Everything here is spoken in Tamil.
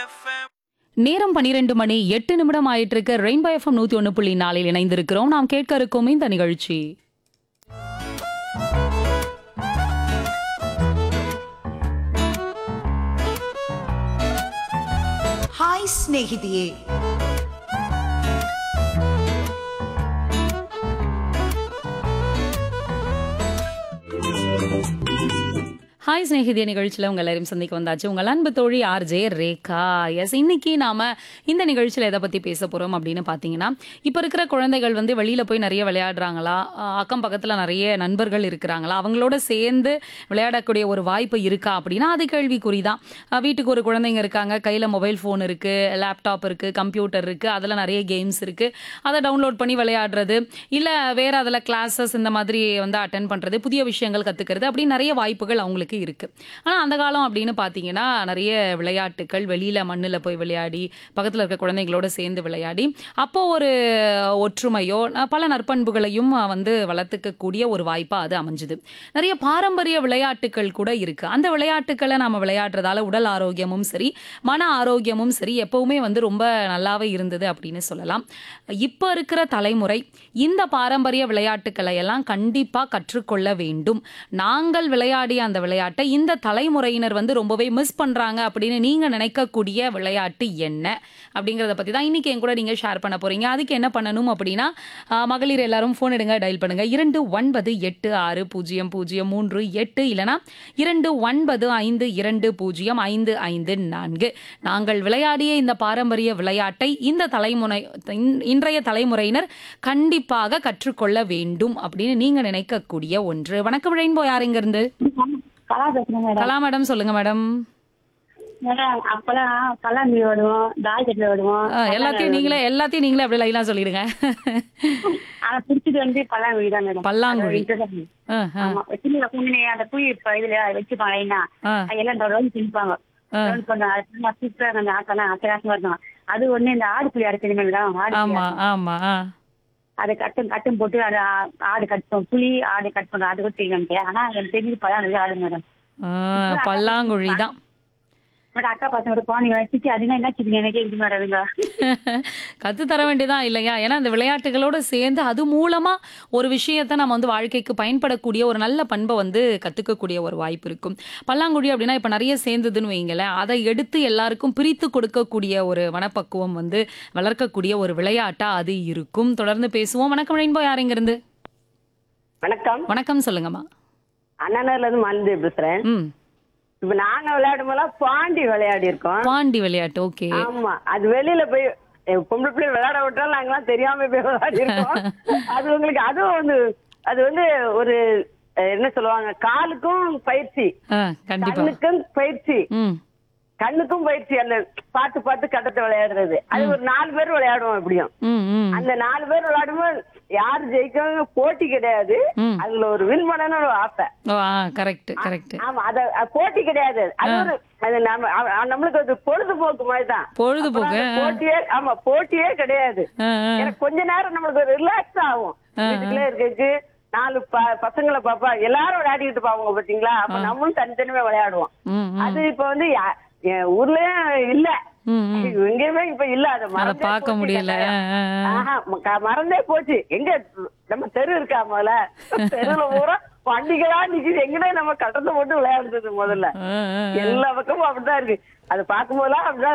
நேரம் பனிரெண்டு மணி எட்டு நிமிடம் ஆயிட்டு இருக்க ரெயின்போ எஃப்எம் நூத்தி ஒன்று புள்ளி நாலில் இணைந்திருக்கிறோம் நாம் கேட்க இருக்கும் இந்த நிகழ்ச்சி ಹಾಯ್ ಸ್ನೇಹಿತೆಯೇ ஹாய் ஸ்நேகிதிய நிகழ்ச்சியில் உங்கள் எல்லாரையும் சந்திக்க வந்தாச்சு உங்கள் அன்பு தோழி ஆர்ஜே ரேகா எஸ் இன்னைக்கு நாம இந்த நிகழ்ச்சியில் எதை பற்றி பேச போகிறோம் அப்படின்னு பார்த்தீங்கன்னா இப்போ இருக்கிற குழந்தைகள் வந்து வெளியில் போய் நிறைய விளையாடுறாங்களா அஹ் அக்கம் பக்கத்தில் நிறைய நண்பர்கள் இருக்கிறாங்களா அவங்களோட சேர்ந்து விளையாடக்கூடிய ஒரு வாய்ப்பு இருக்கா அப்படின்னா அது கேள்விக்குறி தான் அஹ் வீட்டுக்கு ஒரு குழந்தைங்க இருக்காங்க கையில் மொபைல் ஃபோன் இருக்குது லேப்டாப் இருக்குது கம்ப்யூட்டர் இருக்குது அதில் நிறைய கேம்ஸ் இருக்குது அதை டவுன்லோட் பண்ணி விளையாடுறது இல்லை வேற அதில் கிளாஸஸ் இந்த மாதிரி வந்து அட்டன் பண்ணுறது புதிய விஷயங்கள் கற்றுக்கிறது அப்படி நிறைய வாய்ப்புகள் அவங்களுக்கு இருக்குது ஆனால் அந்த காலம் அப்படின்னு பார்த்தீங்கன்னா நிறைய விளையாட்டுகள் வெளியில் மண்ணில் போய் விளையாடி பக்கத்தில் இருக்க குழந்தைங்களோட சேர்ந்து விளையாடி அப்போ ஒரு ஒற்றுமையோ அஹ் பல நற்பண்புகளையும் அஹ் வந்து வளர்த்துக்கக்கூடிய ஒரு வாய்ப்பாக அது அமைஞ்சுது நிறைய பாரம்பரிய விளையாட்டுகள் கூட இருக்குது அந்த விளையாட்டுக்களை நம்ம விளையாடுறதால உடல் ஆரோக்கியமும் சரி மன ஆரோக்கியமும் சரி எப்பவுமே வந்து ரொம்ப நல்லாவே இருந்தது அப்படின்னு சொல்லலாம் இப்போ இருக்கிற தலைமுறை இந்த பாரம்பரிய விளையாட்டுக்களை எல்லாம் கண்டிப்பாக கற்றுக்கொள்ள வேண்டும் நாங்கள் விளையாடிய அந்த விளையாட்டை இந்த தலைமுறையினர் வந்து ரொம்பவே மிஸ் பண்றாங்க அப்படின்னு நீங்க நினைக்கக்கூடிய விளையாட்டு என்ன அப்படிங்கறத பத்தி தான் இன்னைக்கு என் கூட நீங்க ஷேர் பண்ண போறீங்க அதுக்கு என்ன பண்ணணும் அப்படின்னா ஆஹ், மகளிர் எல்லாரும் ஃபோன் எடுங்க டயல் பண்ணுங்க இரண்டு ஒன்பது எட்டு ஆறு பூஜ்ஜியம் பூஜ்ஜியம் மூன்று எட்டு இல்லனா இரண்டு ஒன்பது ஐந்து இரண்டு பூஜ்ஜியம் ஐந்து ஐந்து நான்கு நாங்கள் விளையாடிய இந்த பாரம்பரிய விளையாட்டை இந்த தலைமுறை இன்- இன்றைய தலைமுறையினர் கண்டிப்பாக கற்றுக்கொள்ள வேண்டும் அப்படின்னு நீங்க நினைக்கக்கூடிய ஒன்று வணக்கம் ரெயின்போ யார் இங்க இருந்து கலா பேசுறேன் மேடம் கலா மேடம் சொல்லுங்க மேடம் மேடம் அப்பெல்லாம் பல்லாங்குழி விடுவோம் தாய்கட்டில் விடுவோம் ஆ, எல்லாத்தையும் நீங்களே எல்லாத்தையும் நீங்களே அப்படியே லைனா சொல்லிடுங்க ஆனா பிடிச்சது வந்து பல்லாங்குழி தான் மேடம் பல்லாங்குழி. அது interest. ஆ, ஆ, ஆமா சின்ன குழந்தை அந்த குழி இப்ப இதுல வச்சுப்பாங்க லைனா ஆ. எல்லாம் ரவுண்ட் திணிப்பாங்க ரவுண்ட் பண்ணுவாங்க சூப்பரா அந்த ஆட்டெல்லாம் அட்டகாசமா இருக்கும் அது ஒண்ணு இந்த ஆடு புளி அரைக்கணும் மேடம் ஆடு புளி ஆமா ஆமா ஆ. அதை கட்டும் கட்டும் போட்டு அது ஆ- ஆடு கட்டும் புளி ஆடு கட் பண்றோம் அது கூட தெரியும் ஆனா எனக்கு தெரிஞ்சு பல்லாங்குழி ஆடு மேடம் ஆ, பல்லாங்குழி தான் மேடம் அக்கா பசங்க குழந்தைங்க வச்சுட்டு அதுனா என்ன வச்சுக்கீங்க எனக்கே இது மேடம் இவங்க கத்து தர வேண்டியதான் இல்லையா ஏன்னா அந்த விளையாட்டுகளோட சேர்ந்து அது மூலமா ஒரு விஷயத்த நம்ம வந்து வாழ்க்கைக்கு பயன்படக்கூடிய ஒரு நல்ல பண்பை வந்து கத்துக்கக்கூடிய ஒரு வாய்ப்பு இருக்கும் பல்லாங்குழி அப்படின்னா இப்ப நிறைய சேர்ந்ததுன்னு வைங்களேன் அதை எடுத்து எல்லாருக்கும் பிரித்து கொடுக்கக்கூடிய ஒரு மனப்பக்குவம் வந்து வளர்க்கக்கூடிய ஒரு விளையாட்டா அது இருக்கும் தொடர்ந்து பேசுவோம் வணக்கம் ரெயின்போ யார் இங்க இருந்து வணக்கம் வணக்கம் சொல்லுங்கம்மா அண்ணனர்ல இருந்து மருந்து பேசுறேன் ம் இப்ப நாங்க விளையாடும் போதெல்லாம் பாண்டி விளையாடி இருக்கோம் பாண்டி விளையாட்டு ஓகே ஆமா அது வெளியில போய் எ, பொம்பளை பிள்ளை விளையாட விட்டாலும் நாங்கெல்லாம் தெரியாம போய் விளையாடி இருக்கோம் அது உங்களுக்கு அதுவும் வந்து அது வந்து ஒரு அ, என்ன சொல்லுவாங்க காலுக்கும் பயிற்சி ஆ கண்டிப்பா கண்ணுக்கும் பயிற்சி ம் கண்ணுக்கும் பயிற்சி அந்த பார்த்து பார்த்து கட்டத்தை விளையாடுறது அது ஒரு நாலு பேர் விளையாடுவோம் எப்படியும் ம் ம் அந்த நாலு பேர் விளையாடும்போது யாரு ஜெயிக்கவங்க போட்டி கிடையாது ம். அதுல ஒரு வின் பண்ணணும்னு ஒரு ஆசை ஓ ஆ கரெக்ட் கரெக்ட் ஆமா அத அது போட்டி கிடையாது அது ஒரு அது நம்ம அவ- அவ- நம்மளுக்கு அது பொழுதுபோக்கு மாதிரி தான் பொழுதுபோக்கு போட்டியே ஆமா போட்டியே கிடையாது ஆ, ஆ. எனக்கு கொஞ்ச நேரம் நம்மளுக்கு ஒரு ரிலாக்ஸ் ஆகும் வீட்டுக்குள்ளே இருக்கிறதுக்கு நாலு ப- பசங்களை பாப்பா எல்லாரும் விளையாடிக்கிட்டு பாவங்க பாத்தீங்களா அப்ப நம்மளும் தனித்தனிமே விளையாடுவோம் ம் ம் அது இப்ப வந்து யா- என் ஊர்லயும் இல்ல ம், ம். எங்கேயுமே இப்ப இல்ல அதை அதை மறந்தே பார்க்க போச்சு முடியல கட்டாயம். ஆ, ஆ, ஆ. ஆஹா, ம- க- மறந்தே போச்சு எங்க நம்ம தெரு இருக்கா முதல்ல தெருவுல பூரா வண்டிகளா நிக்குது எங்கடா நம்ம கட்டத்தை போட்டு விளையாடுறது முதல்ல ஆ, ஆ, ஆ. எல்லா பக்கமும் அப்படிதான் இருக்கு அது பார்க்கும் போதெல்லாம் அப்படிதான்